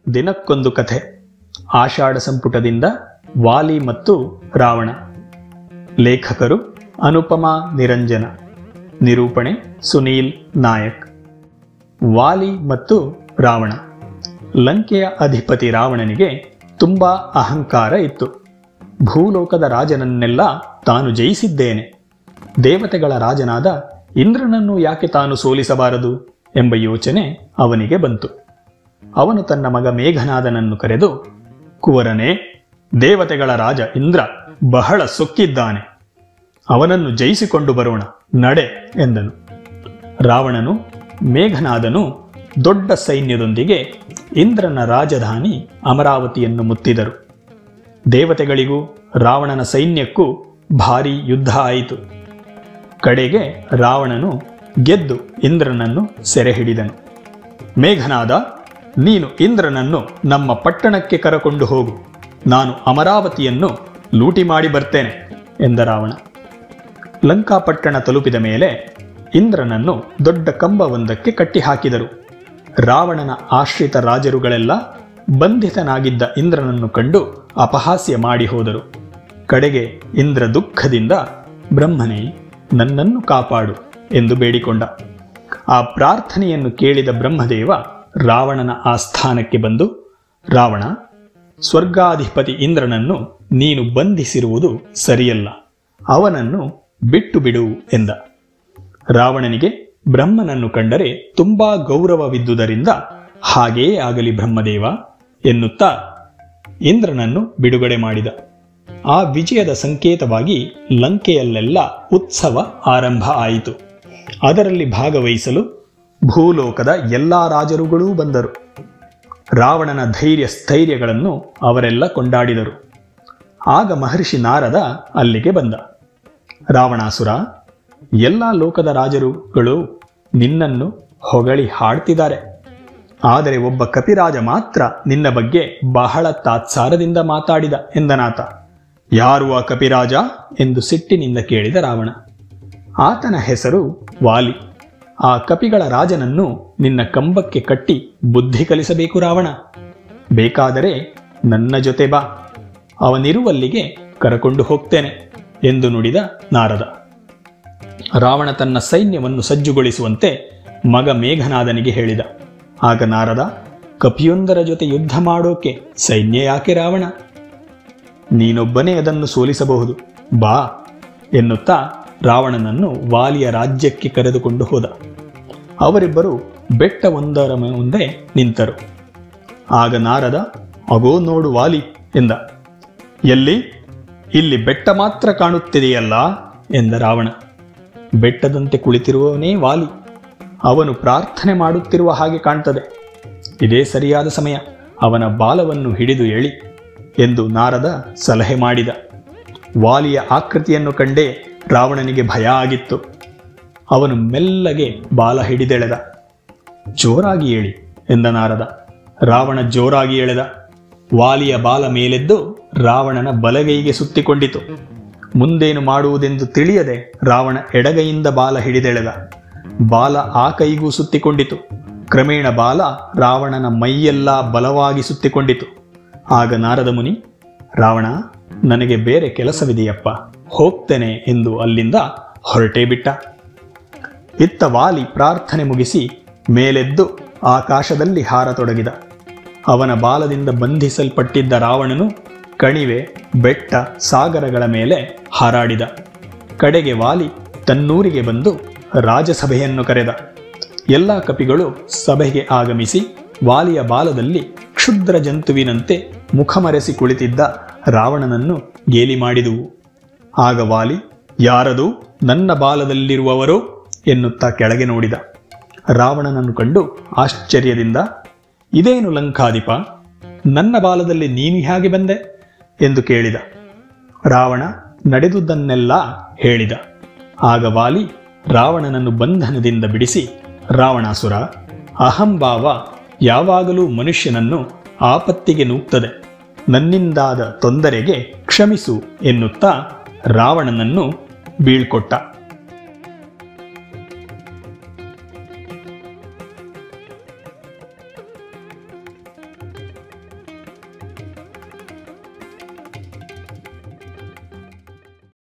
ದಿನಕ್ಕೊಂದು ಕಥೆ ಆಷಾಢ ಸಂಪುಟದಿಂದ ವಾಲಿ ಮತ್ತು ರಾವಣ ಲೇಖಕರು ಅನುಪಮಾ ನಿರಂಜನ ನಿರೂಪಣೆ ಸುನೀಲ್ ನಾಯಕ್ ವಾಲಿ ಮತ್ತು ರಾವಣ ಲಂಕೆಯ ಅಧಿಪತಿ ರಾವಣನಿಗೆ ತುಂಬಾ ಅಹಂಕಾರ ಇತ್ತು ಭೂಲೋಕದ ರಾಜನನ್ನೆಲ್ಲ ತಾನು ಜಯಿಸಿದ್ದೇನೆ ದೇವತೆಗಳ ರಾಜನಾದ ಇಂದ್ರನನ್ನು ಯಾಕೆ ತಾನು ಸೋಲಿಸಬಾರದು ಎಂಬ ಯೋಚನೆ ಅವನಿಗೆ ಬಂತು ಅವನು ತನ್ನ ಮಗ ಮೇಘನಾದನನ್ನು ಕರೆದು ಕುವರನೇ ದೇವತೆಗಳ ರಾಜ ಇಂದ್ರ ಬಹಳ ಸೊಕ್ಕಿದ್ದಾನೆ ಅವನನ್ನು ಜಯಿಸಿಕೊಂಡು ಬರೋಣ ನಡೆ ಎಂದನು ರಾವಣನು ಮೇಘನಾದನು ದೊಡ್ಡ ಸೈನ್ಯದೊಂದಿಗೆ ಇಂದ್ರನ ರಾಜಧಾನಿ ಅಮರಾವತಿಯನ್ನು ಮುತ್ತಿದರು ದೇವತೆಗಳಿಗೂ ರಾವಣನ ಸೈನ್ಯಕ್ಕೂ ಭಾರೀ ಯುದ್ಧ ಆಯಿತು ಕಡೆಗೆ ರಾವಣನು ಗೆದ್ದು ಇಂದ್ರನನ್ನು ಸೆರೆ ಹಿಡಿದನು ಮೇಘನಾದ ನೀನು ಇಂದ್ರನನ್ನು ನಮ್ಮ ಪಟ್ಟಣಕ್ಕೆ ಕರಕೊಂಡು ಹೋಗು ನಾನು ಅಮರಾವತಿಯನ್ನು ಲೂಟಿ ಮಾಡಿ ಬರ್ತೇನೆ ಎಂದ ರಾವಣ ಲಂಕಾಪಟ್ಟಣ ತಲುಪಿದ ಮೇಲೆ ಇಂದ್ರನನ್ನು ದೊಡ್ಡ ಕಂಬವೊಂದಕ್ಕೆ ಕಟ್ಟಿಹಾಕಿದರು ರಾವಣನ ಆಶ್ರಿತ ರಾಜರುಗಳೆಲ್ಲ ಬಂಧಿತನಾಗಿದ್ದ ಇಂದ್ರನನ್ನು ಕಂಡು ಅಪಹಾಸ್ಯ ಮಾಡಿ ಹೋದರು ಕಡೆಗೆ ಇಂದ್ರ ದುಃಖದಿಂದ ಬ್ರಹ್ಮನೇ ನನ್ನನ್ನು ಕಾಪಾಡು ಎಂದು ಬೇಡಿಕೊಂಡ ಆ ಪ್ರಾರ್ಥನೆಯನ್ನು ಕೇಳಿದ ಬ್ರಹ್ಮದೇವ ರಾವಣನ ಆಸ್ಥಾನಕ್ಕೆ ಬಂದು ರಾವಣ ಸ್ವರ್ಗಾಧಿಪತಿ ಇಂದ್ರನನ್ನು ನೀನು ಬಂಧಿಸಿರುವುದು ಸರಿಯಲ್ಲ ಅವನನ್ನು ಬಿಟ್ಟು ಬಿಡು ಎಂದ ರಾವಣನಿಗೆ ಬ್ರಹ್ಮನನ್ನು ಕಂಡರೆ ತುಂಬಾ ಗೌರವವಿದ್ದುದರಿಂದ ಹಾಗೆಯೇ ಆಗಲಿ ಬ್ರಹ್ಮದೇವ ಎನ್ನುತ್ತಾ ಇಂದ್ರನನ್ನು ಬಿಡುಗಡೆ ಮಾಡಿದ ಆ ವಿಜಯದ ಸಂಕೇತವಾಗಿ ಲಂಕೆಯಲ್ಲೆಲ್ಲ ಉತ್ಸವ ಆರಂಭ ಆಯಿತು ಅದರಲ್ಲಿ ಭಾಗವಹಿಸಲು ಭೂಲೋಕದ ಎಲ್ಲಾ ರಾಜರುಗಳೂ ಬಂದರು ರಾವಣನ ಧೈರ್ಯ ಸ್ಥೈರ್ಯಗಳನ್ನು ಅವರೆಲ್ಲ ಕೊಂಡಾಡಿದರು ಆಗ ಮಹರ್ಷಿ ನಾರದ ಅಲ್ಲಿಗೆ ಬಂದ ರಾವಣಾಸುರ ಎಲ್ಲ ಲೋಕದ ರಾಜರುಗಳು ನಿನ್ನನ್ನು ಹೊಗಳಿ ಹಾಡ್ತಿದ್ದಾರೆ ಆದರೆ ಒಬ್ಬ ಕಪಿರಾಜ ಮಾತ್ರ ನಿನ್ನ ಬಗ್ಗೆ ಬಹಳ ತಾತ್ಸಾರದಿಂದ ಮಾತಾಡಿದ ಎಂದನಾತ ಯಾರು ಆ ಕಪಿರಾಜ ಎಂದು ಸಿಟ್ಟಿನಿಂದ ಕೇಳಿದ ರಾವಣ ಆತನ ಹೆಸರು ವಾಲಿ ಆ ಕಪಿಗಳ ರಾಜನನ್ನು ನಿನ್ನ ಕಂಬಕ್ಕೆ ಕಟ್ಟಿ ಬುದ್ಧಿ ಕಲಿಸಬೇಕು ರಾವಣ ಬೇಕಾದರೆ ನನ್ನ ಜೊತೆ ಬಾ ಅವನಿರುವಲ್ಲಿಗೆ ಕರಕೊಂಡು ಹೋಗ್ತೇನೆ ಎಂದು ನುಡಿದ ನಾರದ ರಾವಣ ತನ್ನ ಸೈನ್ಯವನ್ನು ಸಜ್ಜುಗೊಳಿಸುವಂತೆ ಮಗ ಮೇಘನಾದನಿಗೆ ಹೇಳಿದ ಆಗ ನಾರದ ಕಪಿಯೊಂದರ ಜೊತೆ ಯುದ್ಧ ಮಾಡೋಕೆ ಸೈನ್ಯ ಯಾಕೆ ರಾವಣ ನೀನೊಬ್ಬನೇ ಅದನ್ನು ಸೋಲಿಸಬಹುದು ಬಾ ಎನ್ನುತ್ತಾ ರಾವಣನನ್ನು ವಾಲಿಯ ರಾಜ್ಯಕ್ಕೆ ಕರೆದುಕೊಂಡು ಹೋದ ಅವರಿಬ್ಬರು ಬೆಟ್ಟವೊಂದರ ಮುಂದೆ ನಿಂತರು ಆಗ ನಾರದ ಅಗೋ ನೋಡು ವಾಲಿ ಎಂದ ಎಲ್ಲಿ ಇಲ್ಲಿ ಬೆಟ್ಟ ಮಾತ್ರ ಕಾಣುತ್ತಿದೆಯಲ್ಲ ಎಂದ ರಾವಣ ಬೆಟ್ಟದಂತೆ ಕುಳಿತಿರುವವನೇ ವಾಲಿ ಅವನು ಪ್ರಾರ್ಥನೆ ಮಾಡುತ್ತಿರುವ ಹಾಗೆ ಕಾಣ್ತದೆ ಇದೇ ಸರಿಯಾದ ಸಮಯ ಅವನ ಬಾಲವನ್ನು ಹಿಡಿದು ಎಳಿ ಎಂದು ನಾರದ ಸಲಹೆ ಮಾಡಿದ ವಾಲಿಯ ಆಕೃತಿಯನ್ನು ಕಂಡೇ ರಾವಣನಿಗೆ ಭಯ ಆಗಿತ್ತು ಅವನು ಮೆಲ್ಲಗೆ ಬಾಲ ಹಿಡಿದೆಳೆದ ಜೋರಾಗಿ ಏಳಿ ಎಂದ ನಾರದ ರಾವಣ ಜೋರಾಗಿ ಎಳೆದ ವಾಲಿಯ ಬಾಲ ಮೇಲೆದ್ದು ರಾವಣನ ಬಲಗೈಗೆ ಸುತ್ತಿಕೊಂಡಿತು ಮುಂದೇನು ಮಾಡುವುದೆಂದು ತಿಳಿಯದೆ ರಾವಣ ಎಡಗೈಯಿಂದ ಬಾಲ ಹಿಡಿದೆಳೆದ ಬಾಲ ಆ ಕೈಗೂ ಸುತ್ತಿಕೊಂಡಿತು ಕ್ರಮೇಣ ಬಾಲ ರಾವಣನ ಮೈಯೆಲ್ಲ ಬಲವಾಗಿ ಸುತ್ತಿಕೊಂಡಿತು ಆಗ ನಾರದ ಮುನಿ ರಾವಣ ನನಗೆ ಬೇರೆ ಕೆಲಸವಿದೆಯಪ್ಪ ಹೋಗ್ತೇನೆ ಎಂದು ಅಲ್ಲಿಂದ ಹೊರಟೇ ಬಿಟ್ಟ ಇತ್ತ ವಾಲಿ ಪ್ರಾರ್ಥನೆ ಮುಗಿಸಿ ಮೇಲೆದ್ದು ಆಕಾಶದಲ್ಲಿ ಹಾರತೊಡಗಿದ ಅವನ ಬಾಲದಿಂದ ಬಂಧಿಸಲ್ಪಟ್ಟಿದ್ದ ರಾವಣನು ಕಣಿವೆ ಬೆಟ್ಟ ಸಾಗರಗಳ ಮೇಲೆ ಹಾರಾಡಿದ ಕಡೆಗೆ ವಾಲಿ ತನ್ನೂರಿಗೆ ಬಂದು ರಾಜಸಭೆಯನ್ನು ಕರೆದ ಎಲ್ಲ ಕಪಿಗಳು ಸಭೆಗೆ ಆಗಮಿಸಿ ವಾಲಿಯ ಬಾಲದಲ್ಲಿ ಕ್ಷುದ್ರ ಜಂತುವಿನಂತೆ ಮುಖಮರೆಸಿ ಕುಳಿತಿದ್ದ ರಾವಣನನ್ನು ಗೇಲಿ ಮಾಡಿದುವು ಆಗ ವಾಲಿ ಯಾರದು ನನ್ನ ಬಾಲದಲ್ಲಿರುವವರೋ ಎನ್ನುತ್ತಾ ಕೆಳಗೆ ನೋಡಿದ ರಾವಣನನ್ನು ಕಂಡು ಆಶ್ಚರ್ಯದಿಂದ ಇದೇನು ಲಂಕಾಧಿಪ ನನ್ನ ಬಾಲದಲ್ಲಿ ನೀನು ಹೇಗೆ ಬಂದೆ ಎಂದು ಕೇಳಿದ ರಾವಣ ನಡೆದುದನ್ನೆಲ್ಲ ಹೇಳಿದ ಆಗ ವಾಲಿ ರಾವಣನನ್ನು ಬಂಧನದಿಂದ ಬಿಡಿಸಿ ರಾವಣಾಸುರ ಅಹಂಭಾವ ಯಾವಾಗಲೂ ಮನುಷ್ಯನನ್ನು ಆಪತ್ತಿಗೆ ನೂಗ್ತದೆ ನನ್ನಿಂದಾದ ತೊಂದರೆಗೆ ಕ್ಷಮಿಸು ಎನ್ನುತ್ತಾ ರಾವಣನನ್ನು ಬೀಳ್ಕೊಟ್ಟ